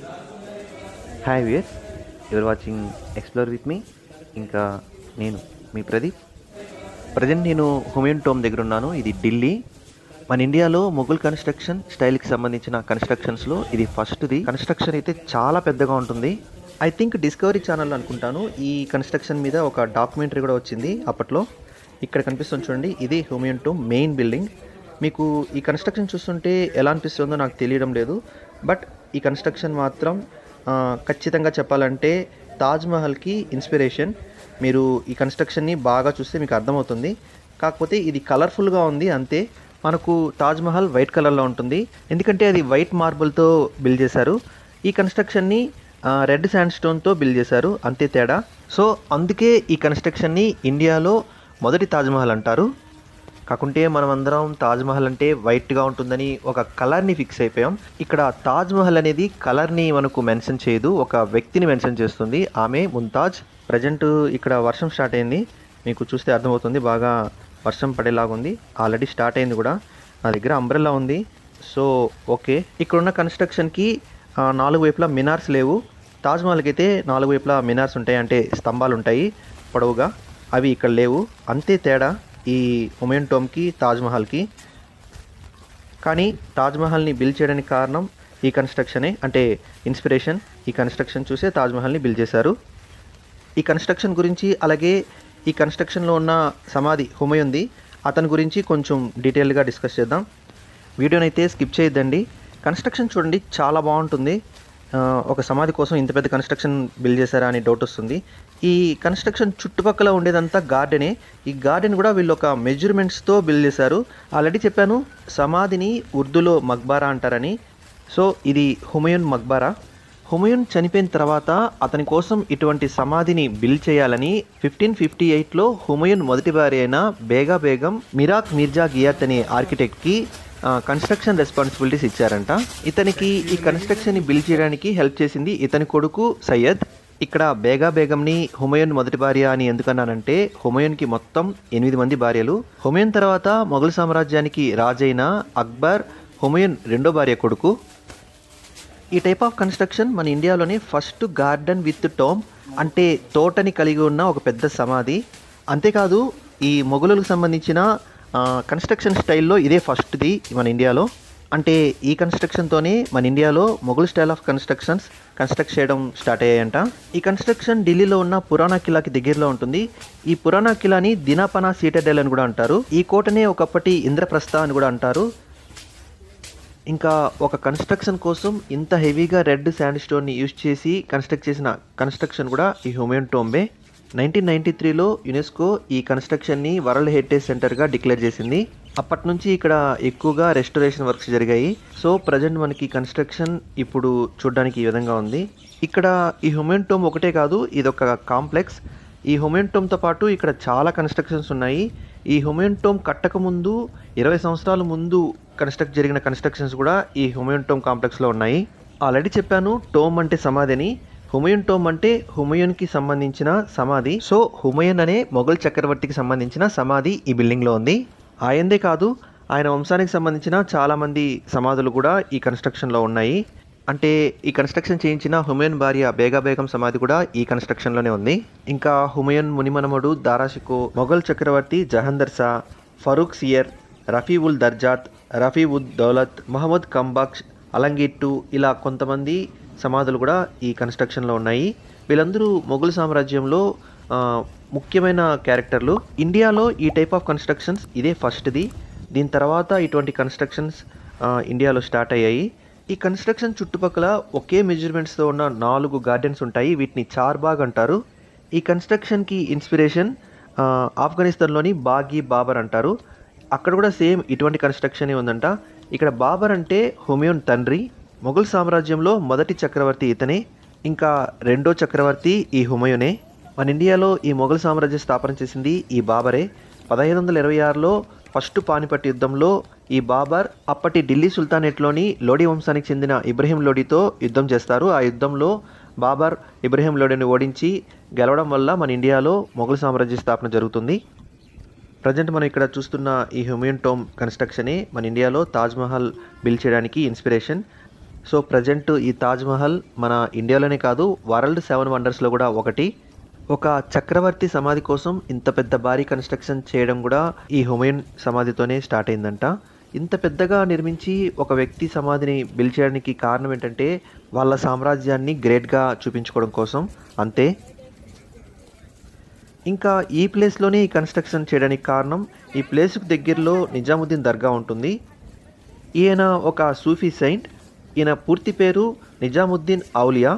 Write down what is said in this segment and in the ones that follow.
hi viewers you're watching explore with me ఇంకా నేను మీ Pradeep present నేను హుమయూన్ టోమ్ దగ్గర ఉన్నాను ఇది ఢిల్లీ మన ఇండియాలో మొఘల్ కన్స్ట్రక్షన్ స్టైల్కి సంబంధించిన కన్స్ట్రక్షన్స్లో ఇది ఫస్ట్ది కన్స్ట్రక్షన్ అయితే చాలా పెద్దగా ఉంటుంది ఐ థింక్ డిస్కవరీ ఛానల్ అనుకుంటాను ఈ కన్స్ట్రక్షన్ మీద ఒక డాక్యుమెంటరీ కూడా వచ్చింది అప్పట్లో ఇక్కడ కనిపిస్తుంది చూడండి ఇది హుమయూన్ టోమ్ మెయిన్ బిల్డింగ్ మీకు ఈ కన్స్ట్రక్షన్ చూస్తుంటే ఎలా అనిపిస్తుందో నాకు తెలియడం లేదు బట్ ఈ కన్స్ట్రక్షన్ మాత్రం ఆ, ఖచ్చితంగా చెప్పాలంటే తాజ్మహల్కి ఇన్స్పిరేషన్ మీరు ఈ కన్స్ట్రక్షన్ని బాగా చూస్తే మీకు అర్థమవుతుంది కాకపోతే ఇది కలర్ఫుల్గా ఉంది అంతే మనకు తాజ్మహల్ వైట్ కలర్లో ఉంటుంది ఎందుకంటే అది వైట్ మార్బుల్తో బిల్డ్ చేశారు ఈ కన్స్ట్రక్షన్ని ఆ, రెడ్ శాండ్ స్టోన్తో బిల్డ్ చేశారు అంతే తేడా సో అందుకే ఈ కన్స్ట్రక్షన్ని ఇండియాలో మొదటి తాజ్మహల్ అంటారు కాకుంటే మనం అందరం తాజ్మహల్ అంటే వైట్గా ఉంటుందని ఒక కలర్ని ఫిక్స్ అయిపోయాం ఇక్కడ తాజ్మహల్ అనేది కలర్ని మనకు మెన్షన్ చేయదు ఒక వ్యక్తిని మెన్షన్ చేస్తుంది ఆమె ముంతాజ్ ప్రజెంట్ ఇక్కడ వర్షం స్టార్ట్ అయింది మీకు చూస్తే అర్థమవుతుంది బాగా వర్షం పడేలాగుంది ఆల్రెడీ స్టార్ట్ అయింది కూడా నా దగ్గర అంబ్రెల్లా ఉంది సో ఓకే ఇక్కడున్న కన్స్ట్రక్షన్కి ఆ, నాలుగు వైపులా మినార్స్ లేవు తాజ్మహల్కి అయితే నాలుగు వైపులా మినార్స్ ఉంటాయి అంటే స్తంభాలు ఉంటాయి పొడవుగా అవి ఇక్కడ లేవు అంతే తేడా ఈ హుమయూన్ టోమ్కి తాజ్మహల్కి కానీ తాజ్మహల్ని బిల్డ్ చేయడానికి కారణం ఈ కన్స్ట్రక్షనే అంటే ఇన్స్పిరేషన్ ఈ కన్స్ట్రక్షన్ చూసే తాజ్మహల్ని బిల్డ్ చేశారు ఈ కన్స్ట్రక్షన్ గురించి అలాగే ఈ కన్స్ట్రక్షన్లో ఉన్న సమాధి హుమయుంది అతని గురించి కొంచెం డీటెయిల్గా డిస్కస్ చేద్దాం వీడియోనైతే స్కిప్ చేయొద్దండి కన్స్ట్రక్షన్ చూడండి చాలా బాగుంటుంది ఆ, ఒక సమాధి కోసం ఇంత పెద్ద కన్స్ట్రక్షన్ బిల్డ్ చేశారా అని డౌట్ వస్తుంది ఈ కన్స్ట్రక్షన్ చుట్టుపక్కల ఉండేదంతా గార్డెనే ఈ గార్డెన్ కూడా వీళ్ళు ఒక మెజర్మెంట్స్తో బిల్డ్ చేశారు ఆల్రెడీ చెప్పాను సమాధిని ఉర్దూలో మక్బారా అంటారని సో ఇది హుమయూన్ మక్బారా హుమయూన్ చనిపోయిన తర్వాత అతని కోసం ఇటువంటి సమాధిని బిల్డ్ చేయాలని ఫిఫ్టీన్ ఫిఫ్టీ ఎయిట్లో హుమయూన్ మొదటి భార్య అయిన బేగా బేగం మిరాక్ మిర్జా గియాత్ అనే ఆర్కిటెక్ట్కి కన్స్ట్రక్షన్ రెస్పాన్సిబిలిటీస్ ఇచ్చారంట ఇతనికి ఈ కన్స్ట్రక్షన్ని బిల్డ్ చేయడానికి హెల్ప్ చేసింది ఇతని కొడుకు సయ్యద్ ఇక్కడ బేగా బేగంని హుమయూన్ మొదటి భార్య అని ఎందుకన్నానంటే హుమయూన్కి మొత్తం ఎనిమిది మంది భార్యలు హుమయూన్ తర్వాత మొఘల్ సామ్రాజ్యానికి రాజైన అక్బర్ హుమయూన్ రెండో భార్య కొడుకు ఈ టైప్ ఆఫ్ కన్స్ట్రక్షన్ మన ఇండియాలోనే ఫస్ట్ గార్డెన్ విత్ టోమ్ అంటే తోటని కలిగి ఉన్న ఒక పెద్ద సమాధి అంతేకాదు ఈ మొఘలులకు సంబంధించిన ఆ, కన్స్ట్రక్షన్ స్టైల్లో ఇదే ఫస్ట్ది మన ఇండియాలో అంటే ఈ కన్స్ట్రక్షన్తోనే మన ఇండియాలో Mughal style of constructions construct చేయడం స్టార్ట్ అయ్యాయంట ఈ కన్స్ట్రక్షన్ ఢిల్లీలో ఉన్న పురాణా కిలాకి దగ్గరలో ఉంటుంది ఈ పురాణా కిలాని దినాపనా సీటడెల్ అని కూడా అంటారు ఈ కోటనే ఒకప్పటి ఇంద్రప్రస్థ అని కూడా అంటారు ఇంకా ఒక కన్స్ట్రక్షన్ కోసం ఇంత హెవీగా రెడ్ శాండ్ స్టోన్ని యూజ్ చేసి కన్స్ట్రక్ట్ చేసిన కన్స్ట్రక్షన్ కూడా ఈ హ్యూమన్ టోంబే నైన్టీన్ నైన్టీ త్రీలో యునెస్కో ఈ కన్స్ట్రక్షన్ని వరల్డ్ హెరిటేజ్ సెంటర్గా డిక్లేర్ చేసింది అప్పటి నుంచి ఇక్కడ ఎక్కువగా రెస్టరేషన్ వర్క్స్ జరిగాయి సో ప్రజెంట్ మనకి కన్స్ట్రక్షన్ ఇప్పుడు చూడడానికి ఈ విధంగా ఉంది ఇక్కడ ఈ హ్యూమన్ టోమ్ ఒకటే కాదు ఇది ఒక కాంప్లెక్స్ ఈ హుమయూన్ టోమ్తో పాటు ఇక్కడ చాలా కన్స్ట్రక్షన్స్ ఉన్నాయి ఈ హుమయూన్ టోమ్ కట్టక ముందు ఇరవై సంవత్సరాల ముందు కన్స్ట్రక్ట్ జరిగిన కన్స్ట్రక్షన్స్ కూడా ఈ హుమయూన్ టోమ్ కాంప్లెక్స్లో ఉన్నాయి ఆల్రెడీ చెప్పాను టోమ్ అంటే సమాధి అని హుమయూన్ టోమ్ అంటే హుమయూన్కి సంబంధించిన సమాధి సో హుమయూన్ అనే మొఘల్ చక్రవర్తికి సంబంధించిన సమాధి ఈ బిల్డింగ్లో ఉంది ఆయందే కాదు ఆయన వంశానికి సంబంధించిన చాలామంది సమాధులు కూడా ఈ కన్స్ట్రక్షన్లో ఉన్నాయి అంటే ఈ కన్స్ట్రక్షన్ చేయించిన హుమయూన్ భార్య బేగా బేగం సమాధి కూడా ఈ కన్స్ట్రక్షన్లోనే ఉంది ఇంకా హుమయూన్ మునిమనముడు దారాషికో మొఘల్ చక్రవర్తి జహందర్ షా ఫరూక్ సియర్ రఫీ ఉల్ దర్జాత్ రఫీ ఉద్ దౌలత్ మహమ్మద్ కంబాక్ష్ అలంగిట్టు ఇలా కొంతమంది సమాధులు కూడా ఈ కన్స్ట్రక్షన్లో ఉన్నాయి వీళ్ళందరూ మొఘల్ సామ్రాజ్యంలో ఆ, ముఖ్యమైన క్యారెక్టర్లు ఇండియాలో ఈ టైప్ ఆఫ్ కన్స్ట్రక్షన్స్ ఇదే ఫస్ట్ది దీని తర్వాత ఇటువంటి కన్స్ట్రక్షన్స్ ఆ, ఇండియాలో స్టార్ట్ అయ్యాయి ఈ కన్స్ట్రక్షన్ చుట్టుపక్కల ఒకే మెజర్మెంట్స్తో ఉన్న నాలుగు గార్డెన్స్ ఉంటాయి వీటిని చార్బాగ్ అంటారు ఈ కన్స్ట్రక్షన్కి ఇన్స్పిరేషన్ ఆ, ఆఫ్ఘనిస్తాన్లోని బాగి బాబర్ అంటారు అక్కడ కూడా సేమ్ ఇటువంటి కన్స్ట్రక్షనే ఉందంట ఇక్కడ బాబర్ అంటే హుమయూన్ తండ్రి మొఘల్ సామ్రాజ్యంలో మొదటి చక్రవర్తి ఇతనే ఇంకా రెండో చక్రవర్తి ఈ హుమయూనే మన ఇండియాలో ఈ మొఘల్ సామ్రాజ్య స్థాపన చేసింది ఈ బాబరే పదహైదు వందల ఇరవై ఆరులో ఫస్ట్ పానిపట్ యుద్ధంలో ఈ బాబర్ అప్పటి ఢిల్లీ సుల్తానేట్లోని లోడీ వంశానికి చెందిన ఇబ్రహీం లోడీతో యుద్ధం చేస్తారు ఆ యుద్ధంలో బాబర్ ఇబ్రహీం లోడీని ఓడించి గెలవడం వల్ల మన ఇండియాలో మొఘల్ సామ్రాజ్య స్థాపన జరుగుతుంది ప్రజెంట్ మనం ఇక్కడ చూస్తున్న ఈ హ్యూమన్ టోమ్ కన్స్ట్రక్షనే మన ఇండియాలో తాజ్మహల్ బిల్డ్ చేయడానికి ఇన్స్పిరేషన్ సో ప్రజెంట్ ఈ తాజ్మహల్ మన ఇండియాలోనే కాదు వరల్డ్ సెవెన్ వండర్స్లో కూడా ఒకటి ఒక చక్రవర్తి సమాధి కోసం ఇంత పెద్ద భారీ కన్స్ట్రక్షన్ చేయడం కూడా ఈ హుమయూన్ సమాధితోనే స్టార్ట్ అయిందంట ఇంత పెద్దగా నిర్మించి ఒక వ్యక్తి సమాధిని బిల్డ్ చేయడానికి కారణం ఏంటంటే వాళ్ళ సామ్రాజ్యాన్ని గ్రేట్గా చూపించుకోవడం కోసం అంతే ఇంకా ఈ ప్లేస్లోనే ఈ కన్స్ట్రక్షన్ చేయడానికి కారణం ఈ ప్లేస్కు దగ్గరలో నిజాముద్దీన్ దర్గా ఉంటుంది ఈయన ఒక సూఫీ సెయింట్ ఈయన పూర్తి పేరు నిజాముద్దీన్ ఔలియా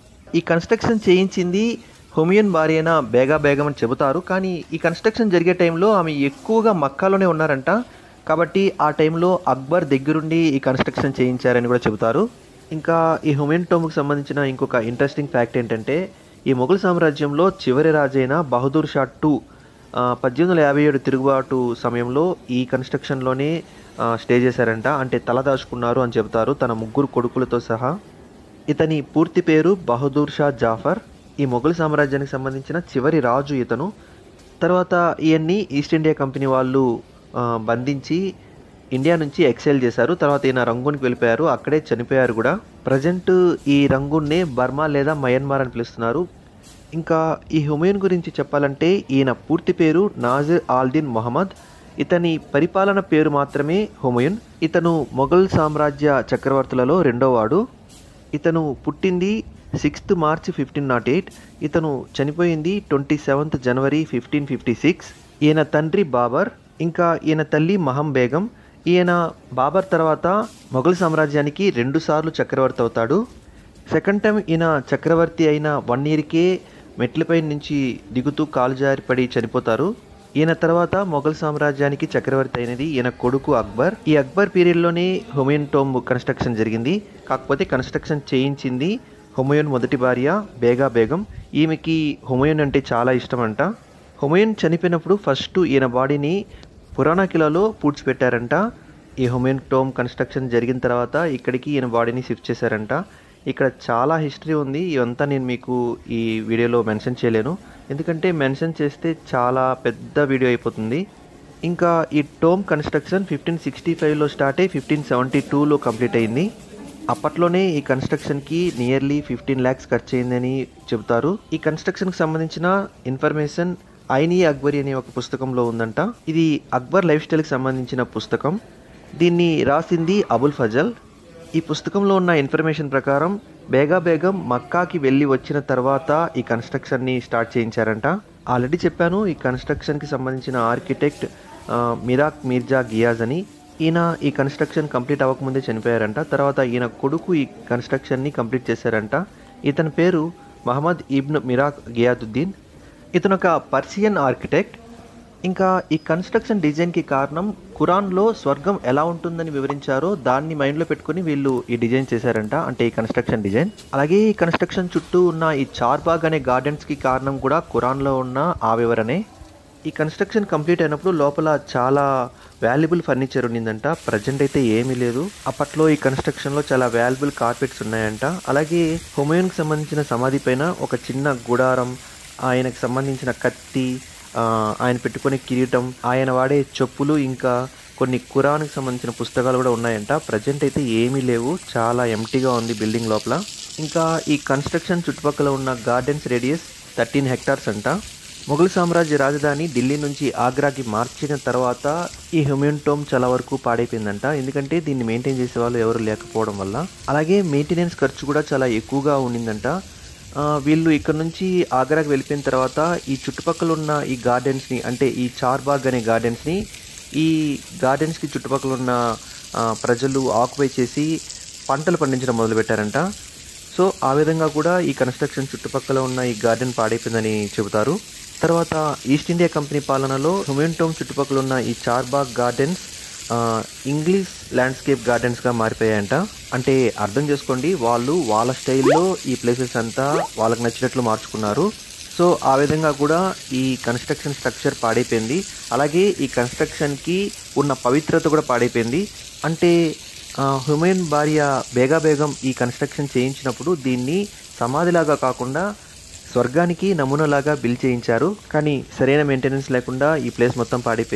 ఈ కన్స్ట్రక్షన్ చేయించింది హుమయూన్ భార్య అయిన బేగా బేగం అని చెబుతారు కానీ ఈ కన్స్ట్రక్షన్ జరిగే టైంలో ఆమె ఎక్కువగా మక్కాలోనే ఉన్నారంట కాబట్టి ఆ టైంలో అక్బర్ దగ్గరుండి ఈ కన్స్ట్రక్షన్ చేయించారని కూడా చెబుతారు ఇంకా ఈ హుమయూన్ టోమ్కి సంబంధించిన ఇంకొక ఇంట్రెస్టింగ్ ఫ్యాక్ట్ ఏంటంటే ఈ మొఘల్ సామ్రాజ్యంలో చివరి రాజైన బహదూర్ షా టూ పద్దెనిమిది వందల యాభై ఏడు తిరుగుబాటు సమయంలో ఈ కన్స్ట్రక్షన్లోనే ఆ, స్టే చేశారంట అంటే తల దాచుకున్నారు అని చెబుతారు తన ముగ్గురు కొడుకులతో సహా ఇతని పూర్తి పేరు బహదూర్ షా జాఫర్ ఈ మొఘల్ సామ్రాజ్యానికి సంబంధించిన చివరి రాజు ఇతను తర్వాత ఈయన్ని ఈస్ట్ ఇండియా కంపెనీ వాళ్ళు ఆ, బంధించి ఇండియా నుంచి ఎక్సైల్ చేశారు తర్వాత ఈయన రంగూన్కి వెళ్ళిపోయారు అక్కడే చనిపోయారు కూడా ప్రజెంట్ ఈ రంగూన్నే బర్మా లేదా మయన్మార్ అని పిలుస్తున్నారు ఇంకా ఈ హుమయూన్ గురించి చెప్పాలంటే ఈయన పూర్తి పేరు నాజిర్ ఆల్దీన్ మొహమ్మద్ ఇతని పరిపాలన పేరు మాత్రమే హుమయూన్ ఇతను మొఘల్ సామ్రాజ్య చక్రవర్తులలో రెండోవాడు ఇతను పుట్టింది sixth March fifteen nought eight ఇతను చనిపోయింది ట్వంటీ సెవెంత్ జనవరి ఫిఫ్టీన్ ఫిఫ్టీ సిక్స్ ఈయన తండ్రి బాబర్ ఇంకా ఈయన తల్లి మహం బేగం ఈయన బాబర్ తర్వాత మొఘల్ సామ్రాజ్యానికి రెండుసార్లు చక్రవర్తి అవుతాడు సెకండ్ టైం ఈయన చక్రవర్తి అయిన వన్ ఇయర్కే మెట్లపై నుంచి దిగుతూ కాలు జారిపడి చనిపోతారు ఈయన తర్వాత మొఘల్ సామ్రాజ్యానికి చక్రవర్తి అయినది ఈయన కొడుకు అక్బర్ ఈ అక్బర్ పీరియడ్లోనే హుమయూన్ టోమ్ కన్స్ట్రక్షన్ జరిగింది కాకపోతే కన్స్ట్రక్షన్ చేయించింది హుమయూన్ మొదటి భార్య బేగా బేగం ఈమెకి హుమయూన్ అంటే చాలా ఇష్టం అంట హుమయూన్ చనిపోయినప్పుడు ఫస్ట్ ఈయన బాడీని పురాణా కిలాలో పూడ్చిపెట్టారంట ఈ హుమయూన్ టోమ్ కన్స్ట్రక్షన్ జరిగిన తర్వాత ఇక్కడికి ఈయన బాడీని షిఫ్ట్ చేశారంట ఇక్కడ చాలా హిస్టరీ ఉంది ఇవంతా నేను మీకు ఈ వీడియోలో మెన్షన్ చేయలేను ఎందుకంటే మెన్షన్ చేస్తే చాలా పెద్ద వీడియో అయిపోతుంది ఇంకా ఈ టోమ్ కన్స్ట్రక్షన్ ఫిఫ్టీన్ సిక్స్టీ ఫైవ్లో స్టార్ట్ అయ్యి ఫిఫ్టీన్ సెవెంటీ టూలో కంప్లీట్ అయింది అప్పట్లోనే ఈ కన్స్ట్రక్షన్కి నియర్లీ ఫిఫ్టీన్ ల్యాక్స్ ఖర్చు అయిందని చెబుతారు ఈ కన్స్ట్రక్షన్కి సంబంధించిన ఇన్ఫర్మేషన్ ఐనీ అక్బరి అనే ఒక పుస్తకంలో ఉందంట ఇది అక్బర్ లైఫ్ స్టైల్కి సంబంధించిన పుస్తకం దీన్ని రాసింది అబుల్ ఫజల్ ఈ పుస్తకంలో ఉన్న ఇన్ఫర్మేషన్ ప్రకారం బేగా బేగం మక్కాకి వెళ్ళి వచ్చిన తర్వాత ఈ కన్స్ట్రక్షన్ని స్టార్ట్ చేయించారంట ఆల్రెడీ చెప్పాను ఈ కన్స్ట్రక్షన్కి సంబంధించిన ఆర్కిటెక్ట్ ఆ, మిరాక్ మీర్జా గియాజ్ అని ఈయన ఈ కన్స్ట్రక్షన్ కంప్లీట్ అవ్వకముందే చనిపోయారంట తర్వాత ఈయన కొడుకు ఈ కన్స్ట్రక్షన్ని కంప్లీట్ చేశారంట ఇతని పేరు మహమ్మద్ ఇబ్న్ మిరాక్ గియాదుద్దీన్ ఇతను ఒక పర్షియన్ ఆర్కిటెక్ట్ ఇంకా ఈ కన్స్ట్రక్షన్ డిజైన్కి కారణం ఖురాన్లో స్వర్గం ఎలా ఉంటుందని వివరించారో దాన్ని మైండ్లో పెట్టుకుని వీళ్ళు ఈ డిజైన్ చేశారంట అంటే ఈ కన్స్ట్రక్షన్ డిజైన్ అలాగే ఈ కన్స్ట్రక్షన్ చుట్టూ ఉన్న ఈ చార్బాగ్ అనే గార్డెన్స్కి కారణం కూడా ఖురాన్లో ఉన్న ఆ వివరణే ఈ కన్స్ట్రక్షన్ కంప్లీట్ అయినప్పుడు లోపల చాలా వాల్యుబుల్ ఫర్నిచర్ ఉండిందంట ప్రజెంట్ అయితే ఏమీ లేదు అప్పట్లో ఈ కన్స్ట్రక్షన్లో చాలా వాల్యుబుల్ కార్పెట్స్ ఉన్నాయంట అలాగే హుమయూన్కి సంబంధించిన సమాధి పైన ఒక చిన్న గుడారం ఆయనకు సంబంధించిన కత్తి ఆ, ఆయన పెట్టుకునే కిరీటం ఆయన వాడే చెప్పులు ఇంకా కొన్ని కురాన్కి సంబంధించిన పుస్తకాలు కూడా ఉన్నాయంట ప్రజెంట్ అయితే ఏమీ లేవు చాలా ఎంటీగా ఉంది బిల్డింగ్ లోపల ఇంకా ఈ కన్స్ట్రక్షన్ చుట్టుపక్కల ఉన్న గార్డెన్స్ రేడియస్ థర్టీన్ హెక్టార్స్ అంట మొఘల్ సామ్రాజ్య రాజధాని ఢిల్లీ నుంచి ఆగ్రాకి మార్చిన తర్వాత ఈ హ్యూమన్ టోమ్ చాలా వరకు పాడైపోయిందంట ఎందుకంటే దీన్ని మెయింటైన్ చేసే వాళ్ళు ఎవరు లేకపోవడం వల్ల అలాగే మెయింటెనెన్స్ ఖర్చు కూడా చాలా ఎక్కువగా ఉండిందంట ఆ, వీళ్ళు ఇక్కడ నుంచి ఆగ్రాకి వెళ్ళిపోయిన తర్వాత ఈ చుట్టుపక్కల ఉన్న ఈ గార్డెన్స్ని అంటే ఈ చార్బాగ్ అనే గార్డెన్స్ని ఈ గార్డెన్స్కి చుట్టుపక్కల ఉన్న ఆ, ప్రజలు ఆక్యుపై చేసి పంటలు పండించడం మొదలుపెట్టారంట సో ఆ విధంగా కూడా ఈ కన్స్ట్రక్షన్ చుట్టుపక్కల ఉన్న ఈ గార్డెన్ పాడైపోయిందని చెబుతారు తర్వాత ఈస్ట్ ఇండియా కంపెనీ పాలనలో హుమయూన్ టోమ్ చుట్టుపక్కల ఉన్న ఈ చార్బాగ్ గార్డెన్స్ ఆ, ఇంగ్లీష్ ల్యాండ్స్కేప్ గార్డెన్స్గా మారిపోయాయంట అంటే అర్థం చేసుకోండి వాళ్ళు వాళ్ళ స్టైల్లో ఈ ప్లేసెస్ అంతా వాళ్ళకి నచ్చినట్లు మార్చుకున్నారు సో ఆ విధంగా కూడా ఈ కన్స్ట్రక్షన్ స్ట్రక్చర్ పాడైపోయింది అలాగే ఈ కన్స్ట్రక్షన్కి ఉన్న పవిత్రత కూడా పాడైపోయింది అంటే ఆ, హుమయూన్ భార్య బేగా బేగం ఈ కన్స్ట్రక్షన్ చేయించినప్పుడు దీన్ని సమాధిలాగా కాకుండా స్వర్గానికి నమూనాలాగా బిల్ చేయించారు కానీ సరైన మెయింటెనెన్స్ లేకుండా ఈ ప్లేస్ మొత్తం పాడైపోయింది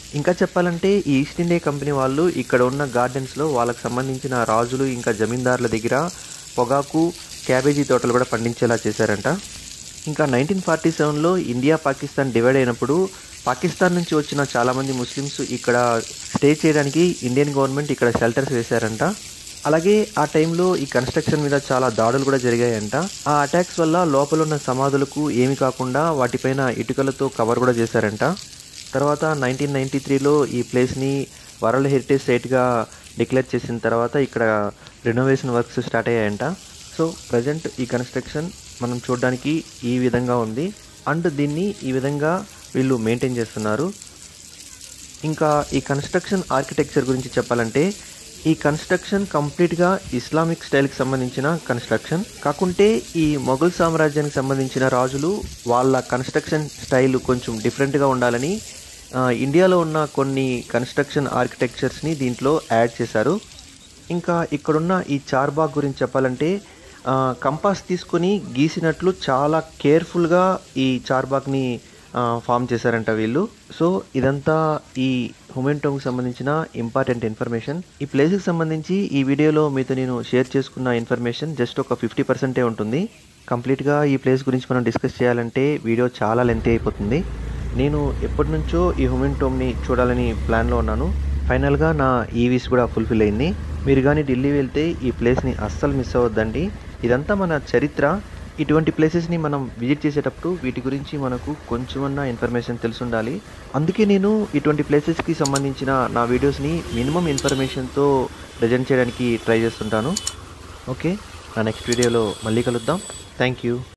ఇంకా చెప్పాలంటే ఈ ఈస్ట్ ఇండియా కంపెనీ వాళ్ళు ఇక్కడ ఉన్న గార్డెన్స్లో వాళ్ళకి సంబంధించిన రాజులు ఇంకా జమీందారుల దగ్గర పొగాకు క్యాబేజీ తోటలు కూడా పండించేలా చేశారంట ఇంకా నైన్టీన్ ఫార్టీ సెవెన్లో ఇండియా పాకిస్తాన్ డివైడ్ అయినప్పుడు పాకిస్తాన్ నుంచి వచ్చిన చాలామంది ముస్లిమ్స్ ఇక్కడ స్టే చేయడానికి ఇండియన్ గవర్నమెంట్ ఇక్కడ షెల్టర్స్ వేశారంట అలాగే ఆ టైంలో ఈ కన్స్ట్రక్షన్ మీద చాలా దాడులు కూడా జరిగాయంట ఆ అటాక్స్ వల్ల లోపల ఉన్న సమాధులకు ఏమి కాకుండా వాటిపైన ఇటుకలతో కవర్ కూడా చేశారంట తర్వాత నైన్టీన్ నైంటీ త్రీలో ఈ ప్లేస్ని వరల్డ్ హెరిటేజ్ సైట్గా డిక్లేర్ చేసిన తర్వాత ఇక్కడ రెనోవేషన్ వర్క్స్ స్టార్ట్ అయ్యాయంట సో ప్రజెంట్ ఈ కన్స్ట్రక్షన్ మనం చూడడానికి ఈ విధంగా ఉంది అండ్ దీన్ని ఈ విధంగా వీళ్ళు మెయింటైన్ చేస్తున్నారు ఇంకా ఈ కన్స్ట్రక్షన్ ఆర్కిటెక్చర్ గురించి చెప్పాలంటే ఈ కన్స్ట్రక్షన్ కంప్లీట్గా ఇస్లామిక్ స్టైల్కి సంబంధించిన కన్స్ట్రక్షన్ కాకుంటే ఈ మొఘల్ సామ్రాజ్యానికి సంబంధించిన రాజులు వాళ్ళ కన్స్ట్రక్షన్ స్టైల్ కొంచెం డిఫరెంట్గా ఉండాలని ఆ, ఇండియాలో ఉన్న కొన్ని కన్స్ట్రక్షన్ ఆర్కిటెక్చర్స్ని దీంట్లో యాడ్ చేశారు ఇంకా ఇక్కడున్న ఈ చార్బాగ్ గురించి చెప్పాలంటే ఆ, కంపాస్ తీసుకొని గీసినట్లు చాలా కేర్ఫుల్గా ఈ చార్బాగ్ని ఆ, ఫామ్ చేశారంట వీళ్ళు సో ఇదంతా ఈ హుమెన్టోంగ్కి సంబంధించిన ఇంపార్టెంట్ ఇన్ఫర్మేషన్ ఈ ప్లేస్కి సంబంధించి ఈ వీడియోలో మీతో నేను షేర్ చేసుకున్న ఇన్ఫర్మేషన్ జస్ట్ ఒక ఫిఫ్టీ పర్సెంటే ఉంటుంది కంప్లీట్గా ఈ ప్లేస్ గురించి మనం డిస్కస్ చేయాలంటే వీడియో చాలా లెంతీ అయిపోతుంది నేను ఎప్పటి నుంచో ఈ హ్యూమన్ టోమ్ని చూడాలని ప్లాన్లో ఉన్నాను ఫైనల్గా నా ఈవీస్ కూడా ఫుల్ఫిల్ అయింది మీరు కానీ ఢిల్లీ వెళ్తే ఈ ప్లేస్ని అస్సలు మిస్ అవ్వద్దండి ఇదంతా మన చరిత్ర ఇటువంటి ప్లేసెస్ని మనం విజిట్ చేసేటప్పుడు వీటి గురించి మనకు కొంచెమన్నా ఇన్ఫర్మేషన్ తెలిసి ఉండాలి అందుకే నేను ఇటువంటి ప్లేసెస్కి సంబంధించిన నా వీడియోస్ని మినిమం ఇన్ఫర్మేషన్తో ప్రజెంట్ చేయడానికి ట్రై చేస్తుంటాను ఓకే నా నెక్స్ట్ వీడియోలో మళ్ళీ కలుద్దాం థ్యాంక్ యూ